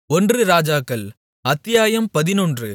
ஒன்று ராஜாக்கள் அத்தியாயம் பதினொன்று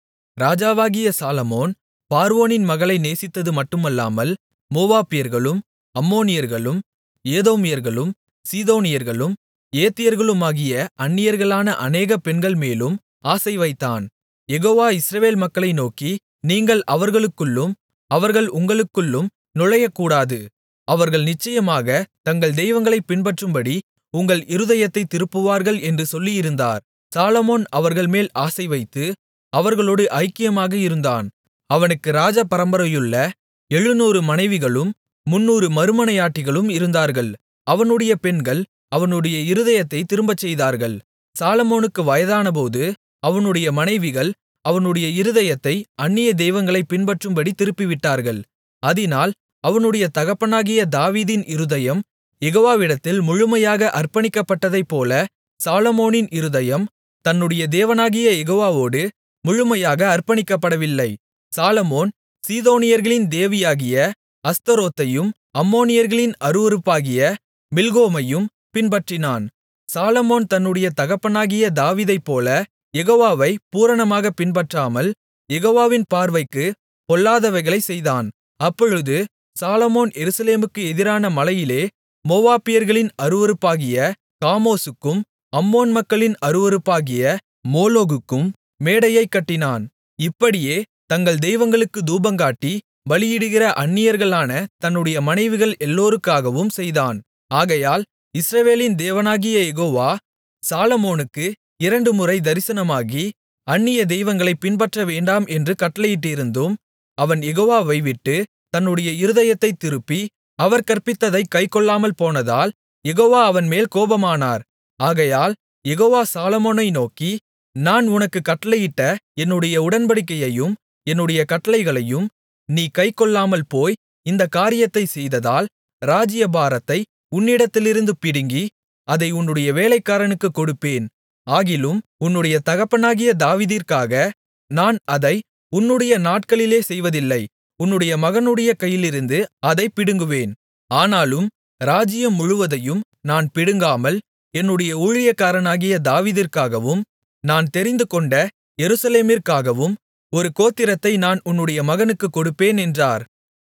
ராஜாவாகிய சாலொமோன் பார்வோனின் மகளை நேசித்தது மட்டுமல்லாமல் மோவாபியர்களும் அம்மோனியர்களும் ஏதோமியர்களும் சீதோனியர்களும் ஏத்தியர்களுமாகிய அந்நியர்களான அநேக பெண்கள்மேலும் ஆசைவைத்தான் யெகோவா இஸ்ரவேல் மக்களை நோக்கி நீங்கள் அவர்களுக்குள்ளும் அவர்கள் உங்களுக்குள்ளும் நுழையக்கூடாது அவர்கள் நிச்சயமாகத் தங்கள் தெய்வங்களைப் பின்பற்றும்படி உங்கள் இருதயத்தைத் திருப்புவார்கள் என்று சொல்லியிருந்தார் சாலொமோன் அவர்கள்மேல் ஆசைவைத்து அவர்களோடு ஐக்கியமாக இருந்தான் அவனுக்கு ராஜபரம்பரையுள்ள எழுநூறு மனைவிகளும் முந்நூறு மறுமனையாட்டிகளும் இருந்தார்கள் அவனுடைய பெண்கள் அவனுடைய இருதயத்தைத் திரும்பச் செய்தார்கள் சாலொமோனுக்கு வயதானபோது அவனுடைய மனைவிகள் அவனுடைய இருதயத்தை அந்நிய தெய்வங்களைப் பின்பற்றும்படி திருப்பிவிட்டார்கள் அதினால் அவனுடைய தகப்பனாகிய தாவீதின் இருதயம் யெகோவாவிடத்தில் முழுமையாக அர்ப்பணிக்கப்பட்டதைப்போல சாலொமோனின் இருதயம் தன்னுடைய தேவனாகிய யெகோவாவோடு முழுமையாக அர்ப்பணிக்கப்படவில்லை சாலொமோன் சீதோனியர்களின் தேவியாகிய அஸ்தரோத்தையும் அம்மோனியர்களின் அருவருப்பாகிய மில்கோமையும் பின்பற்றினான் சாலொமோன் தன்னுடைய தகப்பனாகிய தாவீதைப்போல யெகோவாவைப் பூரணமாகப் பின்பற்றாமல் யெகோவாவின் பார்வைக்குப் பொல்லாதவைகளைச் செய்தான் அப்பொழுது சாலொமோன் எருசலேமுக்கு எதிரான மலையிலே மோவாபியர்களின் அருவருப்பாகிய காமோசுக்கும் அம்மோன் மக்களின் அருவருப்பாகிய மோளோகுக்கும் மேடையைக் கட்டினான் இப்படியே தங்கள் தெய்வங்களுக்குத் தூபங்காட்டி பலியிடுகிற அந்நியர்களான தன்னுடைய மனைவிகள் எல்லோருக்காகவும் செய்தான் ஆகையால் இஸ்ரவேலின் தேவனாகிய யெகோவா சாலொமோனுக்கு இரண்டுமுறை தரிசனமாகி அந்நிய தெய்வங்களைப் பின்பற்றவேண்டாம் என்று கட்டளையிட்டிருந்தும் அவன் யெகோவாவை விட்டு தன்னுடைய இருதயத்தைத் திருப்பி அவர் கற்பித்ததைக் கைக்கொள்ளாமல் போனதால் யெகோவா அவன்மேல் கோபமானார் ஆகையால் யெகோவா சாலொமோனை நோக்கி நான் உனக்குக் கட்டளையிட்ட என்னுடைய உடன்படிக்கையையும் என்னுடைய கட்டளைகளையும் நீ கைக்கொள்ளாமல் போய் இந்தக் காரியத்தைச் செய்ததால் ராஜ்ஜியபாரத்தை உன்னிடத்திலிருந்து பிடுங்கி அதை உன்னுடைய வேலைக்காரனுக்குக் கொடுப்பேன் ஆகிலும் உன்னுடைய தகப்பனாகிய தாவீதிற்காக நான் அதை உன்னுடைய நாட்களிலே செய்வதில்லை உன்னுடைய மகனுடைய கையிலிருந்து அதைப் பிடுங்குவேன் ஆனாலும் ராஜ்ஜியம் முழுவதையும் நான் பிடுங்காமல் என்னுடைய ஊழியக்காரனாகிய தாவீதிற்காகவும் நான் தெரிந்துகொண்ட எருசலேமிற்காகவும் ஒரு கோத்திரத்தை நான் உன்னுடைய மகனுக்குக் கொடுப்பேன் என்றார்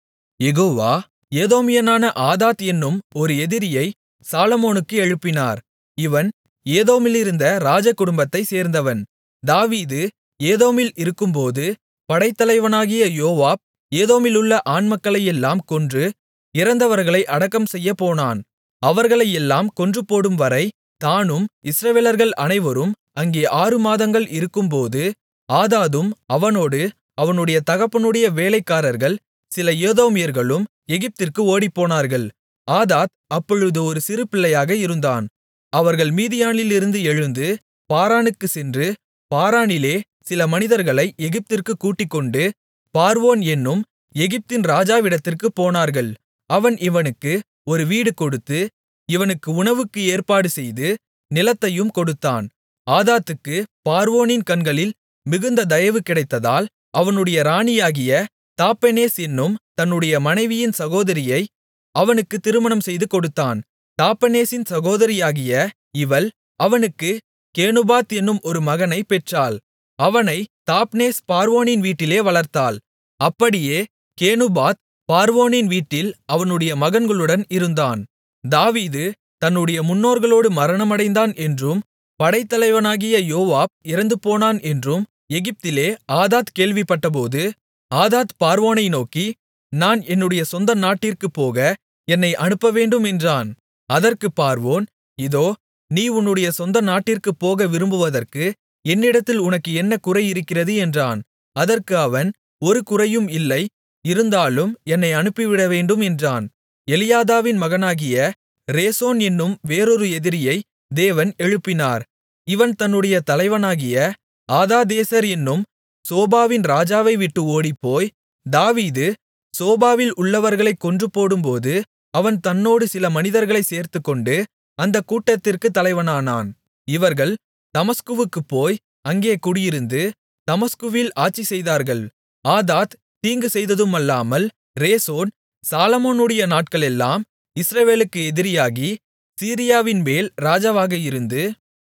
யெகோவா ஏதோமியனான ஆதாத் என்னும் ஒரு எதிரியை சாலொமோனுக்கு எழுப்பினார் இவன் ஏதோமிலிருந்த ராஜகுடும்பத்தைச் சேர்ந்தவன் தாவீது ஏதோமில் இருக்கும்போது படைத்தலைவனாகிய யோவாப் ஏதோமிலுள்ள ஆண்மக்களையெல்லாம் கொன்று இறந்தவர்களை அடக்கம் செய்யப்போனான் அவர்களையெல்லாம் கொன்றுபோடும்வரை தானும் இஸ்ரவேலர்கள் அனைவரும் அங்கே ஆறு மாதங்கள் இருக்கும்போது ஆதாதும் அவனோடு அவனுடைய தகப்பனுடைய வேலைக்காரர்கள் சில ஏதோமியர்களும் எகிப்திற்கு ஓடிப்போனார்கள் ஆதாத் அப்பொழுது ஒரு சிறு பிள்ளையாக இருந்தான் அவர்கள் மீதியானிலிருந்து எழுந்து பாரானுக்குச் சென்று பாரானிலே சில மனிதர்களை எகிப்திற்குக் கூட்டிக்கொண்டு பார்வோன் என்னும் எகிப்தின் ராஜாவிடத்திற்குப் போனார்கள் அவன் இவனுக்கு ஒரு வீடு கொடுத்து இவனுக்கு உணவுக்கு ஏற்பாடு செய்து நிலத்தையும் கொடுத்தான் ஆதாத்துக்கு பார்வோனின் கண்களில் மிகுந்த தயவு கிடைத்ததால் அவனுடைய ராணியாகிய தாப்பெனேஸ் என்னும் தன்னுடைய மனைவியின் சகோதரியை அவனுக்கு திருமணம் செய்து கொடுத்தான் தாப்பெனேசின் சகோதரியாகிய இவள் அவனுக்கு கேனுபாத் என்னும் ஒரு மகனைப் பெற்றாள் அவனை தாப்னேஸ் பார்வோனின் வீட்டிலே வளர்த்தாள் அப்படியே கேனுபாத் பார்வோனின் வீட்டில் அவனுடைய மகன்களுடன் இருந்தான் தாவீது தன்னுடைய முன்னோர்களோடு மரணமடைந்தான் என்றும் படைத்தலைவனாகிய யோவாப் இறந்துபோனான் என்றும் எகிப்திலே ஆதாத் கேள்விப்பட்டபோது ஆதாத் பார்வோனை நோக்கி நான் என்னுடைய சொந்த நாட்டிற்குப் போக என்னை அனுப்பவேண்டும் என்றான் அதற்குப் பார்வோன் இதோ நீ உன்னுடைய சொந்த நாட்டிற்குப் போக விரும்புவதற்கு என்னிடத்தில் உனக்கு என்ன குறை இருக்கிறது என்றான் அதற்கு அவன் ஒரு குறையும் இல்லை இருந்தாலும் என்னை அனுப்பிவிடவேண்டும் என்றான் எலியாதாவின் மகனாகிய ரேசோன் என்னும் வேறொரு எதிரியை தேவன் எழுப்பினார் இவன் தன்னுடைய தலைவனாகிய ஆதாதேசர் என்னும் சோபாவின் ராஜாவை விட்டு ஓடிப்போய் தாவீது சோபாவில் உள்ளவர்களைக் கொன்றுபோடும்போது அவன் தன்னோடு சில மனிதர்களைச் சேர்த்துக்கொண்டு அந்தக் கூட்டத்திற்குத் தலைவனானான் இவர்கள் தமஸ்குவுக்குப் போய் அங்கே குடியிருந்து தமஸ்குவில் ஆட்சி செய்தார்கள் ஆதாத் தீங்கு செய்ததுமல்லாமல் ரேசோன் சாலொமோனுடைய நாட்களெல்லாம் இஸ்ரவேலுக்கு எதிரியாகி சீரியாவின்மேல் ராஜாவாக இருந்து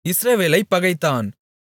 இஸ்ரவேலைப் பகைத்தான்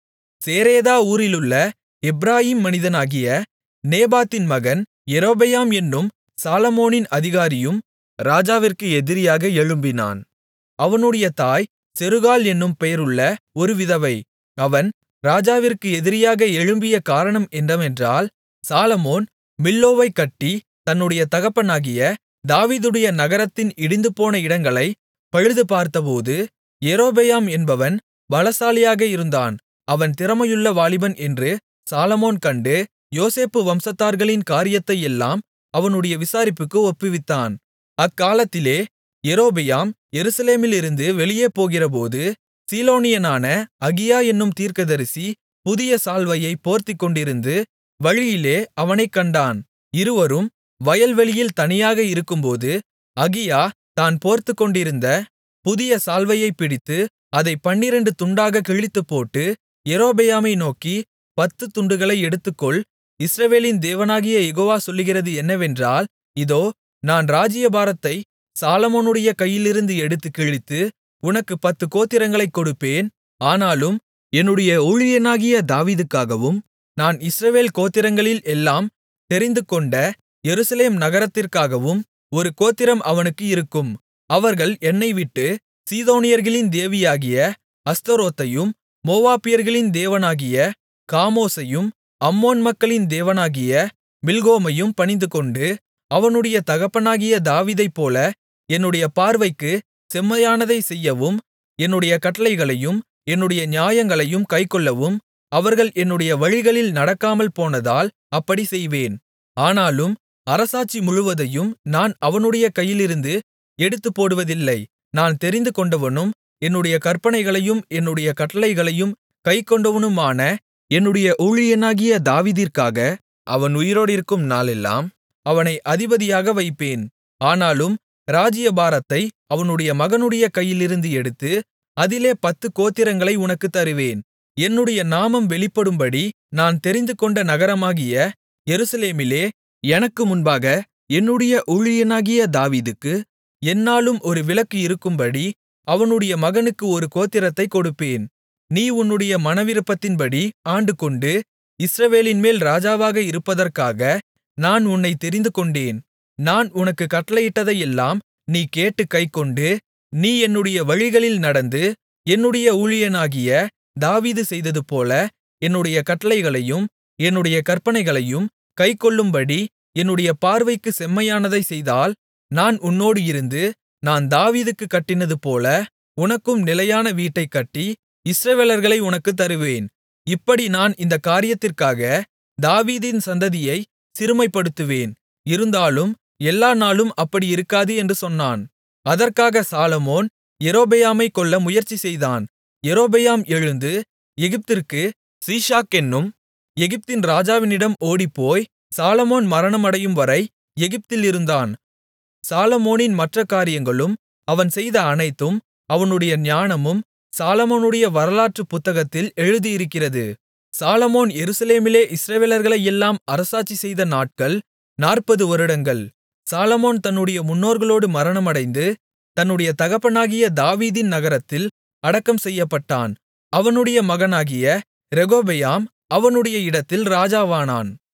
சேரேதா ஊரிலுள்ள எப்பிராயீம் மனிதனாகிய நேபாத்தின் மகன் யெரொபெயாம் என்னும் சாலொமோனின் அதிகாரியும் ராஜாவிற்கு எதிரியாக எழும்பினான் அவனுடைய தாய் செருகாள் என்னும் பெயருள்ள ஒரு விதவை அவன் ராஜாவிற்கு எதிரியாக எழும்பிய காரணம் என்னவென்றால் சாலொமோன் மில்லோவைக் கட்டி தன்னுடைய தகப்பனாகிய தாவீதுடைய நகரத்தின் இடிந்துபோன இடங்களைப் பழுதுபார்த்தபோது யெரொபெயாம் என்பவன் பலசாலியாக இருந்தான் அவன் திறமையுள்ள வாலிபன் என்று சாலொமோன் கண்டு யோசேப்பு வம்சத்தார்களின் காரியத்தையெல்லாம் அவனுடைய விசாரிப்புக்கு ஒப்புவித்தான் அக்காலத்திலே யெரொபெயாம் எருசலேமிலிருந்து வெளியே போகிறபோது சீலோனியனான அகியா என்னும் தீர்க்கதரிசி புதிய சால்வையைப் போர்த்திக்கொண்டிருந்து வழியிலே அவனைக் கண்டான் இருவரும் வயல்வெளியில் தனியாக இருக்கும்போது அகியா தான் போர்த்துக்கொண்டிருந்த புதிய சால்வையைப் பிடித்து அதைப் பன்னிரண்டு துண்டாகக் கிழித்துப்போட்டு யெரொபெயாமை நோக்கி பத்து துண்டுகளை எடுத்துக்கொள் இஸ்ரவேலின் தேவனாகிய யெகோவா சொல்லுகிறது என்னவென்றால் இதோ நான் ராஜ்ஜியபாரத்தை சாலொமோனுடைய கையிலிருந்து எடுத்துக் கிழித்து உனக்குப் பத்து கோத்திரங்களைக் கொடுப்பேன் ஆனாலும் என்னுடைய ஊழியனாகிய தாவீதுக்காகவும் நான் இஸ்ரவேல் கோத்திரங்களில் எல்லாம் தெரிந்துகொண்ட எருசலேம் நகரத்திற்காகவும் ஒரு கோத்திரம் அவனுக்கு இருக்கும் அவர்கள் என்னை விட்டு சீதோனியர்களின் தேவியாகிய அஸ்தரோத்தையும் மோவாபியர்களின் தேவனாகிய காமோசையும் அம்மோன் மக்களின் தேவனாகிய மில்கோமையும் பணிந்துகொண்டு அவனுடைய தகப்பனாகிய தாவீதைப்போல என்னுடைய பார்வைக்குச் செம்மையானதைச் செய்யவும் என்னுடைய கட்டளைகளையும் என்னுடைய நியாயங்களையும் கைக்கொள்ளவும் அவர்கள் என்னுடைய வழிகளில் நடக்காமல் போனதால் அப்படிச் செய்வேன் ஆனாலும் அரசாட்சி முழுவதையும் நான் அவனுடைய கையிலிருந்து எடுத்துப்போடுவதில்லை நான் தெரிந்துகொண்டவனும் என்னுடைய கற்பனைகளையும் என்னுடைய கட்டளைகளையும் கைக்கொண்டவனுமான என்னுடைய ஊழியனாகிய தாவீதிற்காக அவன் உயிரோடிருக்கும் நாளெல்லாம் அவனை அதிபதியாக வைப்பேன் ஆனாலும் ராஜ்ஜியபாரத்தை அவனுடைய மகனுடைய கையிலிருந்து எடுத்து அதிலே பத்து கோத்திரங்களை உனக்குத் தருவேன் என்னுடைய நாமம் வெளிப்படும்படி நான் தெரிந்துகொண்ட நகரமாகிய எருசலேமிலே எனக்கு முன்பாக என்னுடைய ஊழியனாகிய தாவீதுக்கு எந்நாளும் ஒரு விளக்கு இருக்கும்படி அவனுடைய மகனுக்கு ஒரு கோத்திரத்தைக் கொடுப்பேன் நீ உன்னுடைய மனவிருப்பத்தின்படி ஆண்டுகொண்டு இஸ்ரவேலின்மேல் ராஜாவாக இருப்பதற்காக நான் உன்னைத் தெரிந்துகொண்டேன் நான் உனக்குக் கட்டளையிட்டதையெல்லாம் நீ கேட்டுக் கைக்கொண்டு நீ என்னுடைய வழிகளில் நடந்து என்னுடைய ஊழியனாகிய தாவீது செய்ததுபோல என்னுடைய கட்டளைகளையும் என்னுடைய கற்பனைகளையும் கைக்கொள்ளும்படி என்னுடைய பார்வைக்குச் செம்மையானதைச் செய்தால் நான் உன்னோடு இருந்து நான் தாவீதுக்குக் கட்டினதுபோல உனக்கும் நிலையான வீட்டைக் கட்டி இஸ்ரவேலர்களை உனக்குத் தருவேன் இப்படி நான் இந்தக் காரியத்திற்காக தாவீதின் சந்ததியை சிறுமைப்படுத்துவேன் இருந்தாலும் எல்லா நாளும் அப்படி இருக்காது என்று சொன்னான் அதற்காக சாலொமோன் யெரொபெயாமைக் கொல்ல முயற்சி செய்தான் யெரொபெயாம் எழுந்து எகிப்திற்கு சீஷாக் என்னும் எகிப்தின் ராஜாவினிடம் ஓடிப்போய் சாலொமோன் மரணமடையும்வரை எகிப்தில் இருந்தான் சாலொமோனின் மற்ற காரியங்களும் அவன் செய்த அனைத்தும் அவனுடைய ஞானமும் சாலொமோனுடைய வரலாற்றுப் புத்தகத்தில் எழுதியிருக்கிறது சாலொமோன் எருசலேமிலே இஸ்ரவேலர்களையெல்லாம் அரசாட்சி செய்த நாட்கள் நாற்பது வருடங்கள் சாலொமோன் தன்னுடைய முன்னோர்களோடு மரணமடைந்து தன்னுடைய தகப்பனாகிய தாவீதின் நகரத்தில் அடக்கம் செய்யப்பட்டான் அவனுடைய மகனாகிய ரெகொபெயாம் அவனுடைய இடத்தில் ராஜாவானான்